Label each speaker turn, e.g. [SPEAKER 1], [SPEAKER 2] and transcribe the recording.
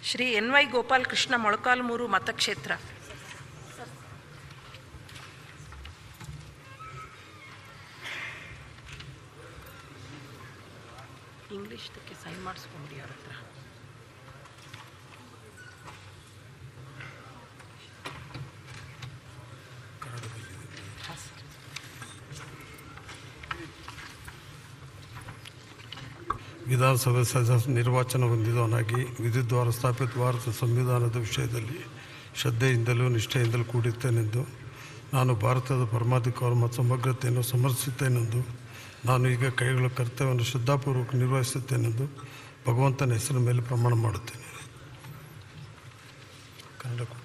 [SPEAKER 1] Shri N Y Gopal Krishna Molakalmuru ಮತಕ್ಷೇತ್ರ ಇಂಗ್ಲೀಷ್ದಕ್ಕೆ sign ಮಾಡಿಸ್ಕೊಂಬಿಡಿ ಅವ್ರ ಹತ್ರ ಹಾಂ ಸರ್
[SPEAKER 2] ವಿಧಾನಸಭೆ ಸದಸ್ಯ ನಿರ್ವಾಚನ ಹೊಂದಿದವನಾಗಿ ವಿದ್ಯುದ್ವಾರ ಸ್ಥಾಪಿತ ಭಾರತ ಸಂವಿಧಾನದ ವಿಷಯದಲ್ಲಿ ಶ್ರದ್ಧೆಯಿಂದಲೂ ನಿಷ್ಠೆಯಿಂದಲೂ ಕೂಡಿರ್ತೇನೆಂದು ನಾನು ಭಾರತದ ಪರಮಾಧಿಕಾರ ಮತ್ತು ಸಮಗ್ರತೆಯನ್ನು ಸಮರ್ಥಿಸುತ್ತೇನೆಂದು ನಾನು ಈಗ ಕೈಗೊಳ್ಳ ಕರ್ತವ್ಯವನ್ನು ಶ್ರದ್ಧಾಪೂರ್ವಕ ನಿರ್ವಹಿಸುತ್ತೇನೆಂದು ಭಗವಂತನ ಹೆಸರಿನ ಮೇಲೆ ಪ್ರಮಾಣ ಮಾಡುತ್ತೇನೆ ಕನ್ನಡ ಕೊಡಿ.